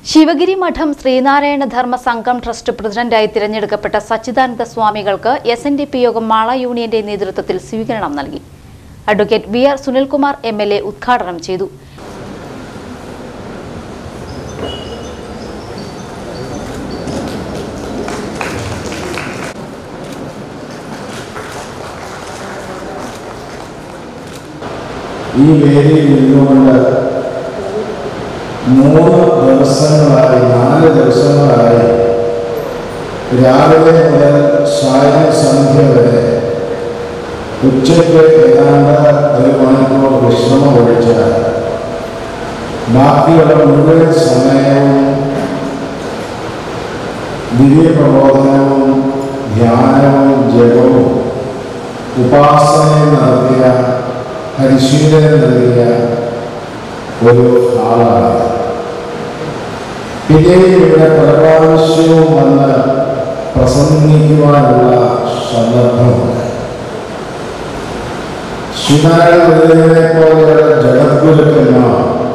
ശിവഗിരി മഠം ശ്രീനാരായണ ധർമ്മ സംഘം ട്രസ്റ്റ് പ്രസിഡന്റായി തിരഞ്ഞെടുക്കപ്പെട്ട സച്ചിദാനന്ദ സ്വാമികൾക്ക് S N D P Yogam Mala യൂണിയന്റെ നേതൃത്വത്തിൽ സ്വീകരണം നൽകി advocate V R Sunilkumar M L A ഉദ്ഘാടനം ചെയ്തു ഈ വേദിയിൽ നിന്നുകൊണ്ട് മൂന്ന് ദിവസങ്ങളായി നാല് ദിവസങ്ങളായി രാവിലെ മുതൽ സായം സന്ധ്യ വരെ ഉച്ചയ്ക്ക് ഏതാണ്ട് ഒരു മണിക്കൂർ വിശ്രമം ഒഴിച്ച് ബാക്കിയുള്ള മുഴുവൻ സമയവും ദിവ്യപ്രബോധനവും ധ്യാനവും ജപവും ഉപാസനയും നടത്തിയ പരിശീലനം നൽകിയ ഒരു ആളാണ് പിന്നെയും ഇവിടെ പല പ്രാവശ്യവും വന്ന് പ്രസംഗിക്കുവാനുള്ള സന്ദർഭമുണ്ട് ശ്രീനാരായണ ഗുരുദേവനെ പോലെയുള്ള ജഗദ്ഗുരുക്കന്മാർ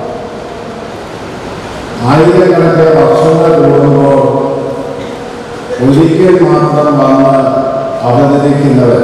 ആയിരക്കണക്കിന് വർഷങ്ങൾ കൂടുമ്പോൾ ഒരിക്കൽ മാത്രം വന്ന് അവതരിക്കുന്നവർ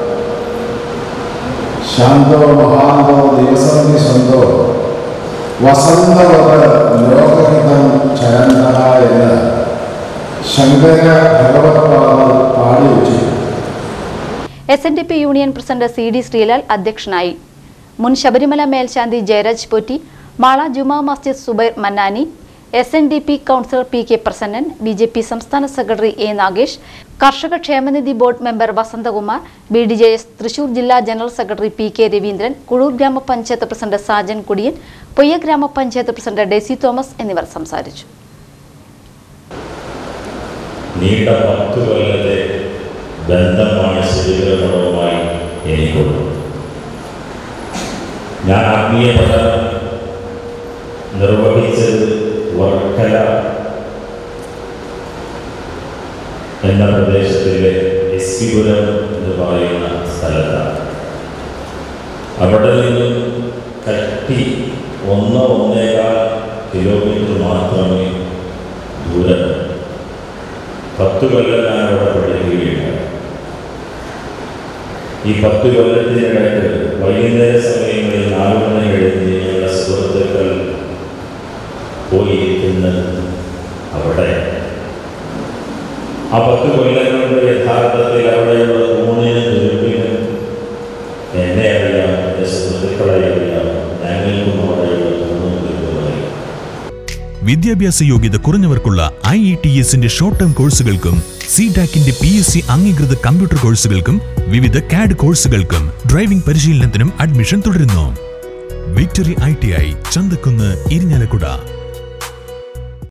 ശാന്തോ മഹാന്തോ ദിവസന്തി സന്തോ വസന്തവത് ലോകഹിതം ചരന്ത എന്ന് ശങ്കര ഭഗവത്പാദർ പാടി വെച്ചിട്ടുണ്ട് S N D P union president C D Srilal അധ്യക്ഷനായി മുൻ ശബരിമല മേൽശാന്തി Jayaraj Potti Mala Juma Masjid Zubair Mannani S N D P councillor P K Prasannan B J P സംസ്ഥാന സെക്രട്ടറി എ നാഗേഷ് കർഷക ക്ഷേമനിധി board member Vasanthakumar B D J S Thrissur ജില്ലാ general secretary P K Raveendran Kuzhur ഗ്രാമപഞ്ചായത്ത് പ്രസിഡന്റ് സാജൻ കുടിയൻ പൊയ്യ ഗ്രാമപഞ്ചായത്ത് president deci Thomas എന്നിവർ സംസാരിച്ചു നീണ്ട പത്ത് കൊല്ലത്തെ ബന്ധമാണ് ശരീരമണവുമായി എനിക്കുള്ളത് ഞാൻ ആത്മീയ പഠനം നിർവഹിച്ചത് വർക്കല എന്ന പ്രദേശത്തിലെ എസ് പിപുരം എന്ന് പറയുന്ന സ്ഥലത്താണ് അവിടെ നിന്നും കട്ടി ഒന്ന് ഒന്നേകാൽ കിലോമീറ്റർ മാത്രമേ ദൂരം പത്ത് കൊല്ലം ഞാൻ അവിടെ പഠിക്കുകയുണ്ടായി ഈ പത്ത് കൊല്ലത്തിനിടയ്ക്ക് വൈകുന്നേര സമയങ്ങളിൽ നാല് മണി കഴിഞ്ഞ് ഞങ്ങളുടെ സുഹൃത്തുക്കൾ പോയിരിക്കുന്നത് അവിടെ ആ പത്ത് കൊല്ലം കൊണ്ട് യഥാർത്ഥത്തിൽ അവിടെയുള്ള തൂണിനും തുരുമ്പിനും എന്നെ അറിയാം എൻ്റെ സുഹൃത്തുക്കളെ അറിയാം ഞങ്ങൾക്കും അവിടെയുള്ള തൂണും തുരുമ്പും അറിയാം വിദ്യാഭ്യാസ യോഗ്യത കുറഞ്ഞവർക്കുള്ള ഐ ഇ ടി എസിന്റെ ഷോർട്ട് ടേം കോഴ്സുകൾക്കും സി ടാക്കിന്റെ പി എസ് സി അംഗീകൃത കമ്പ്യൂട്ടർ കോഴ്സുകൾക്കും വിവിധ കാഡ് കോഴ്സുകൾക്കും ഡ്രൈവിംഗ് പരിശീലനത്തിനും അഡ്മിഷൻ തുടരുന്നു Victory I T I Chanthakkunnu Irinjalakuda